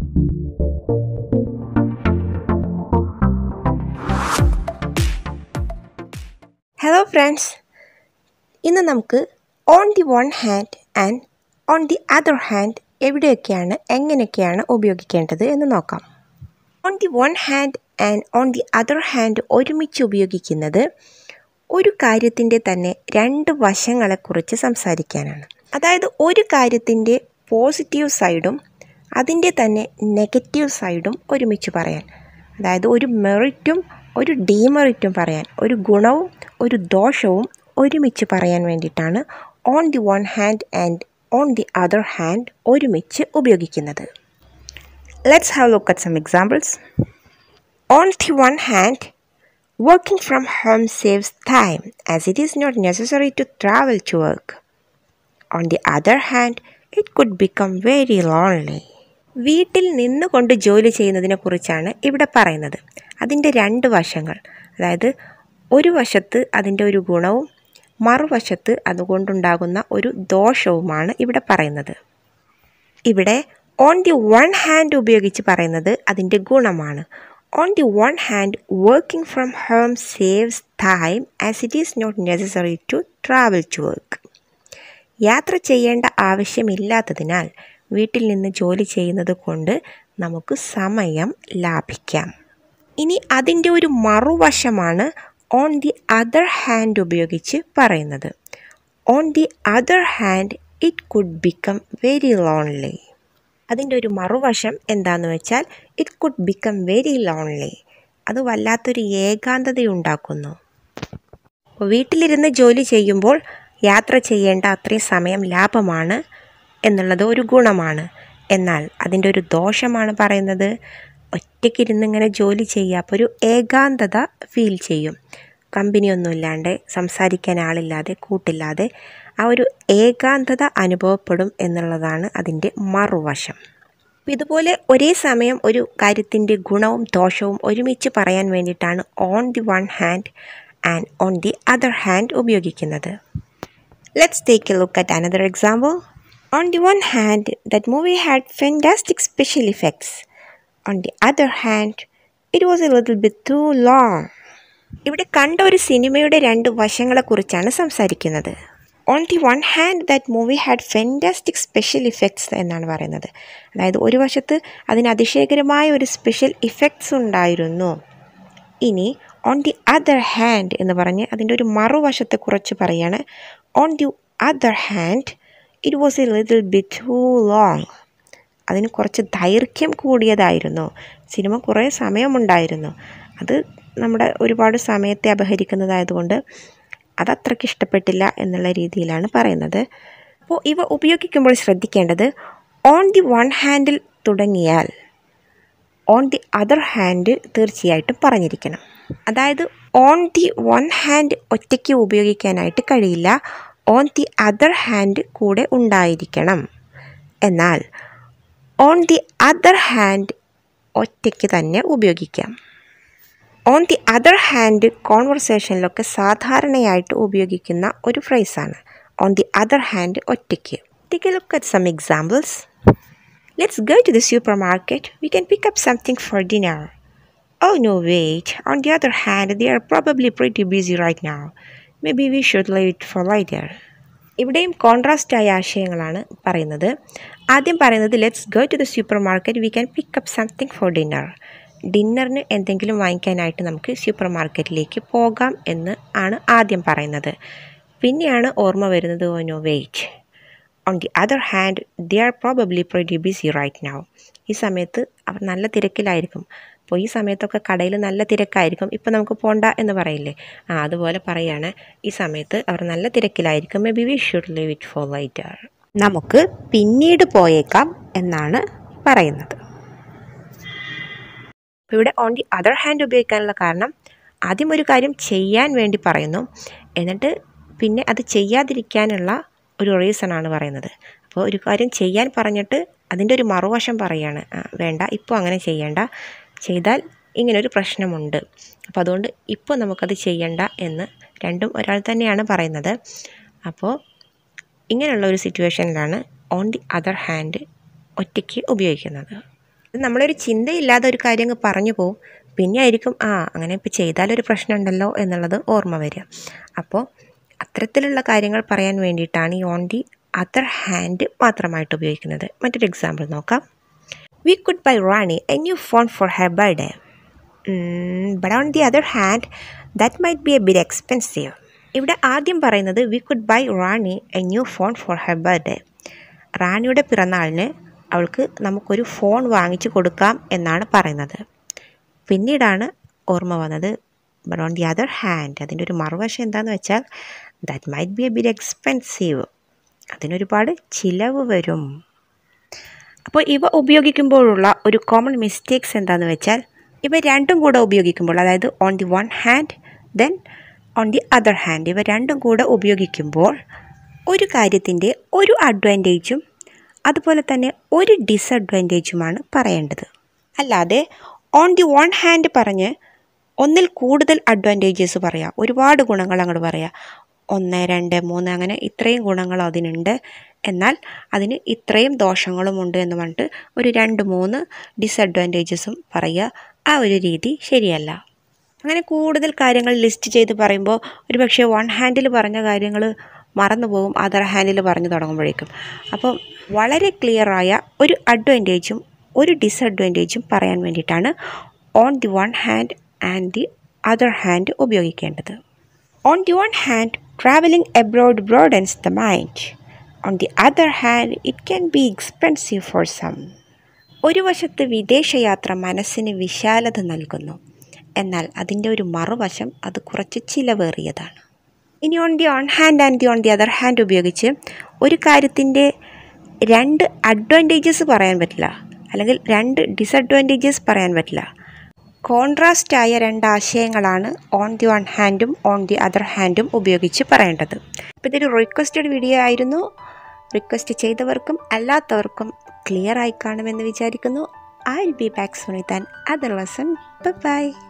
Hello friends ഇന്ന് നമുക്ക് on the one hand and on the other hand എവിടെയൊക്കെയാണ് എങ്ങനെയൊക്കെയാണ് ഉപയോഗിക്കേണ്ടത് എന്ന് നോക്കാം on the one hand and on the other hand ഒരുമിച്ച് ഉപയോഗിക്കുന്നത് ഒരു കാര്യത്തിൻ്റെ തന്നെ രണ്ട് വശങ്ങളെക്കുറിച്ച് സംസാരിക്കാനാണ് അതായത് ഒരു കാര്യത്തിൻ്റെ പോസിറ്റീവ് സൈഡും അതിൻ്റെ തന്നെ നെഗറ്റീവ് സൈഡും ഒരുമിച്ച് പറയാൻ അതായത് ഒരു മെറിറ്റും ഒരു ഡീമെറിറ്റും പറയാൻ ഒരു ഗുണവും ഒരു ദോഷവും ഒരുമിച്ച് പറയാൻ വേണ്ടിയിട്ടാണ് on the one hand and on the other hand ഒരുമിച്ച് ഉപയോഗിക്കുന്നത് let's have look at some examples on the one hand working from home saves time as it is not necessary to travel to work on the other hand it could become very lonely വീട്ടിൽ നിന്നുകൊണ്ട് ജോലി ചെയ്യുന്നതിനെ കുറിച്ചാണ് ഇവിടെ പറയുന്നത് അതിൻ്റെ രണ്ട് വശങ്ങൾ അതായത് ഒരു വശത്ത് അതിൻ്റെ ഒരു ഗുണവും മറുവശത്ത് അതുകൊണ്ടുണ്ടാകുന്ന ഒരു ദോഷവുമാണ് ഇവിടെ പറയുന്നത് ഇവിടെ ഓൺ ദി വൺ ഹാൻഡ് ഉപയോഗിച്ച് പറയുന്നത് അതിൻ്റെ ഗുണമാണ് on the one hand working from home saves time as it is not necessary to travel to work യാത്ര ചെയ്യേണ്ട ആവശ്യമില്ലാത്തതിനാൽ വീട്ടിൽ നിന്ന് ജോലി ചെയ്യുന്നത് കൊണ്ട് നമുക്ക് സമയം ലാഭിക്കാം ഇനി അതിൻ്റെ ഒരു മറുവശമാണ് ഓൺ ദി അതർ ഹാൻഡ് ഉപയോഗിച്ച് പറയുന്നത് on the other hand it could become very lonely അതിൻ്റെ ഒരു മറുവശം എന്താന്ന് വെച്ചാൽ it could become very lonely അത് വല്ലാത്തൊരു ഏകാന്തതയുണ്ടാക്കുന്നു വീട്ടിലിരുന്ന് ജോലി ചെയ്യുമ്പോൾ യാത്ര ചെയ്യേണ്ട അത്രയും സമയം ലാഭമാണ് എന്നുള്ളത് ഒരു ഗുണമാണ് എന്നാൽ അതിൻ്റെ ഒരു ദോഷമാണ് പറയുന്നത് ഒറ്റയ്ക്കിരുന്ന് ഇങ്ങനെ ജോലി ചെയ്യുക അപ്പോൾ ഒരു ഏകാന്തത ഫീൽ ചെയ്യും കമ്പനിയൊന്നും ഇല്ലാണ്ട് സംസാരിക്കാൻ ആളില്ലാതെ കൂട്ടില്ലാതെ ആ ഒരു ഏകാന്തത അനുഭവപ്പെടും എന്നുള്ളതാണ് അതിൻ്റെ മറുവശം അപ്പോൾ ഇതുപോലെ ഒരേ സമയം ഒരു കാര്യത്തിൻ്റെ ഗുണവും ദോഷവും ഒരുമിച്ച് പറയാൻ വേണ്ടിയിട്ടാണ് on the one hand and on the other hand ഉപയോഗിക്കുന്നത് let's take a look at another example On the one hand, that movie had fantastic special effects. On the other hand, it was a little bit too long. ഇവിടെ കണ്ട ഒരു സിനിമയുടെ രണ്ട് വശങ്ങളെക്കുറിച്ചാണ് സംസാരിക്കുന്നത് on the one hand that movie had fantastic special effects എന്നാണ് പറയുന്നത് അതായത് ഒരു വശത്ത് അതിന് അതിശയകരമായ ഒരു സ്പെഷ്യൽ ഇഫക്ട്സ് ഉണ്ടായിരുന്നു ഇനി ഓൺ ദി അതർ ഹാൻഡ് എന്ന് പറഞ്ഞ് അതിൻ്റെ ഒരു മറുവശത്തെക്കുറിച്ച് പറയാണ് on the other hand it was a little bit too long അതിന് കുറച്ച് ദൈർഘ്യം കൂടിയതായിരുന്നു സിനിമ കുറേ സമയമുണ്ടായിരുന്നു അത് നമ്മുടെ ഒരുപാട് സമയത്തെ അപഹരിക്കുന്നതായതുകൊണ്ട് അത് അത്രയ്ക്ക് ഇഷ്ടപ്പെട്ടില്ല എന്നുള്ള രീതിയിലാണ് പറയുന്നത് അപ്പോൾ ഇവ ഉപയോഗിക്കുമ്പോൾ ശ്രദ്ധിക്കേണ്ടത് ഓൺ ദി വൺ ഹാൻഡിൽ തുടങ്ങിയാൽ ഓൺ ദി അതർ ഹാൻഡ് തീർച്ചയായിട്ടും പറഞ്ഞിരിക്കണം അതായത് ഓൺ ദി വൺ ഹാൻഡ് ഒറ്റയ്ക്ക് ഉപയോഗിക്കാനായിട്ട് കഴിയില്ല ഓൺ ദി അതർ ഹാൻഡ് കൂടെ ഉണ്ടായിരിക്കണം എന്നാൽ ഓൺ ദി അതർ ഹാൻഡ് ഒറ്റയ്ക്ക് തന്നെ ഉപയോഗിക്കാം ഓൺ ദി അതർ ഹാൻഡ് കോൺവെർസേഷനിലൊക്കെ സാധാരണയായിട്ട് ഉപയോഗിക്കുന്ന ഒരു ഫ്രേസാണ് ഓൺ ദി അതർ ഹാൻഡ് ഒറ്റയ്ക്ക് take a look at some examples let's go to the supermarket we can pick up something for dinner Oh no, wait. On the other hand, they are probably pretty busy right now. Maybe we should live it for later ഇവിടെയും contrast ആയ ആശയങ്ങളാണ് പറയുന്നത് ആദ്യം പറയുന്നത് let's go to the supermarket we can pick up something for dinner ഡിന്നറിന് എന്തെങ്കിലും വാങ്ങിക്കാനായിട്ട് നമുക്ക് സൂപ്പർ മാർക്കറ്റിലേക്ക് പോകാം എന്ന് ആണ് ആദ്യം പറയുന്നത് പിന്നെയാണ് ഓർമ്മ വരുന്നത് oh no wait on the other hand they are probably pretty busy right now ഈ സമയത്ത് അവർ നല്ല തിരക്കിലായിരിക്കും അപ്പോൾ ഈ സമയത്തൊക്കെ കടയിൽ നല്ല തിരക്കായിരിക്കും ഇപ്പം നമുക്ക് പോണ്ട എന്ന് പറയില്ലേ ആ അതുപോലെ പറയാണ് ഈ സമയത്ത് അവർ നല്ല തിരക്കിലായിരിക്കും maybe we should leave it for later നമുക്ക് പിന്നീട് പോയേക്കാം എന്നാണ് പറയുന്നത് അപ്പോൾ ഇവിടെ ഓൺ ദി അതർ ഹാൻഡ് ഉപയോഗിക്കാനുള്ള കാരണം ആദ്യം ഒരു കാര്യം ചെയ്യാൻ വേണ്ടി പറയുന്നു എന്നിട്ട് പിന്നെ അത് ചെയ്യാതിരിക്കാനുള്ള ഒരു റീസണാണ് പറയുന്നത് അപ്പോൾ ഒരു കാര്യം ചെയ്യാൻ പറഞ്ഞിട്ട് അതിൻ്റെ ഒരു മറുവശം പറയാണ് ആ, വേണ്ട ഇപ്പോൾ അങ്ങനെ ചെയ്യേണ്ട ചെയ്താൽ ഇങ്ങനൊരു പ്രശ്നമുണ്ട് അപ്പോൾ അതുകൊണ്ട് ഇപ്പോൾ നമുക്കത് ചെയ്യണ്ട എന്ന് രണ്ടും ഒരാൾ തന്നെയാണ് പറയുന്നത് അപ്പോൾ ഇങ്ങനെയുള്ള ഒരു സിറ്റുവേഷനിലാണ് ഓൺ ദി അതർ ഹാൻഡ് ഒറ്റയ്ക്ക് ഉപയോഗിക്കുന്നത് ഇത് നമ്മളൊരു ചിന്തയില്ലാതെ ഒരു കാര്യം അങ്ങ് പറഞ്ഞു പോവും പിന്നെ ആയിരിക്കും ആ അങ്ങനെ ഇപ്പോൾ ചെയ്താലൊരു പ്രശ്നമുണ്ടല്ലോ എന്നുള്ളത് ഓർമ്മ വരിക അപ്പോൾ അത്തരത്തിലുള്ള കാര്യങ്ങൾ പറയാൻ വേണ്ടിയിട്ടാണ് ഈ ഓൺ ദി അതർ ഹാൻഡ് മാത്രമായിട്ട് ഉപയോഗിക്കുന്നത് മറ്റൊരു എക്സാമ്പിൾ നോക്കാം we could buy Rani a new phone for her birthday but on the other hand that might be a bit expensive ഇവിടെ ആദ്യം പറയുന്നത് we could buy Rani a new phone for her birthday റാണിയുടെ പിറന്നാളിന് അവൾക്ക് നമുക്കൊരു ഫോൺ വാങ്ങിച്ചു കൊടുക്കാം എന്നാണ് പറയുന്നത് പിന്നീടാണ് ഓർമ്മ വന്നത് but on the other hand അതിൻ്റെ ഒരു മറുവശം എന്താണെന്ന് വെച്ചാൽ that might be a bit expensive അതിനൊരുപാട് ചിലവ് വരും അപ്പോൾ ഇവ ഉപയോഗിക്കുമ്പോഴുള്ള ഒരു കോമൺ മിസ്റ്റേക്സ് എന്താണെന്ന് വെച്ചാൽ ഇവ രണ്ടും കൂടെ ഉപയോഗിക്കുമ്പോൾ അതായത് on the one hand then on the other hand ഇവ രണ്ടും കൂടെ ഉപയോഗിക്കുമ്പോൾ ഒരു കാര്യത്തിൻ്റെ ഒരു അഡ്വാൻറ്റേജും അതുപോലെ തന്നെ ഒരു ഡിസഡ്വാൻറ്റേജുമാണ് പറയേണ്ടത് അല്ലാതെ ഓൺ ദി വൺ ഹാൻഡ് പറഞ്ഞ് ഒന്നിൽ കൂടുതൽ അഡ്വാൻറ്റേജസ് പറയാം ഒരുപാട് ഗുണങ്ങൾ അങ്ങോട്ട് പറയാം ഒന്ന് രണ്ട് മൂന്ന് അങ്ങനെ ഇത്രയും ഗുണങ്ങൾ അതിനുണ്ട് എന്നാൽ അതിന് ഇത്രയും ദോഷങ്ങളുമുണ്ട് എന്ന് പറഞ്ഞിട്ട് ഒരു രണ്ട് മൂന്ന് ഡിസഡ്വാൻറ്റേജസും പറയുക ആ ഒരു രീതി ശരിയല്ല അങ്ങനെ കൂടുതൽ കാര്യങ്ങൾ ലിസ്റ്റ് ചെയ്ത് പറയുമ്പോൾ ഒരുപക്ഷെ വൺ ഹാൻഡിൽ പറഞ്ഞ കാര്യങ്ങൾ മറന്നു പോകും അതർ ഹാൻഡിൽ പറഞ്ഞു തുടങ്ങുമ്പോഴേക്കും അപ്പം വളരെ ക്ലിയറായ ഒരു അഡ്വാൻറ്റേജും ഒരു ഡിസഡ്വാൻറ്റേജും പറയാൻ വേണ്ടിയിട്ടാണ് on the one hand and the other hand ഉപയോഗിക്കേണ്ടത് on the one hand travelling abroad broadens the mind on the other hand it can be expensive for some ഒരു വശത്ത് വിദേശയാത്ര മനസ്സിന് വിശാലത നൽകുന്നു എന്നാൽ അതിൻ്റെ ഒരു മറുവശം അത് കുറച്ച് ചിലവേറിയതാണ് ഇനി on the on hand and the on the other hand ഉപയോഗിച്ച് ഒരു കാര്യത്തിൻ്റെ രണ്ട് അഡ്വാൻറ്റേജസ് പറയാൻ പറ്റില്ല അല്ലെങ്കിൽ രണ്ട് ഡിസഡ്വാൻറ്റേജസ് പറയാൻ പറ്റില്ല കോൺട്രാസ്റ്റ് ആയ രണ്ട് ആശയങ്ങളാണ് ഓൺ ദി വൺ ഹാൻഡും ഓൺ ദി അതർ ഹാൻഡും ഉപയോഗിച്ച് പറയേണ്ടത് അപ്പോൾ ഇതൊരു റിക്വസ്റ്റഡ് വീഡിയോ ആയിരുന്നു റിക്വസ്റ്റ് ചെയ്തവർക്കും അല്ലാത്തവർക്കും ക്ലിയർ ആയി കാണുമെന്ന് വിചാരിക്കുന്നു I will be back soon with another lesson by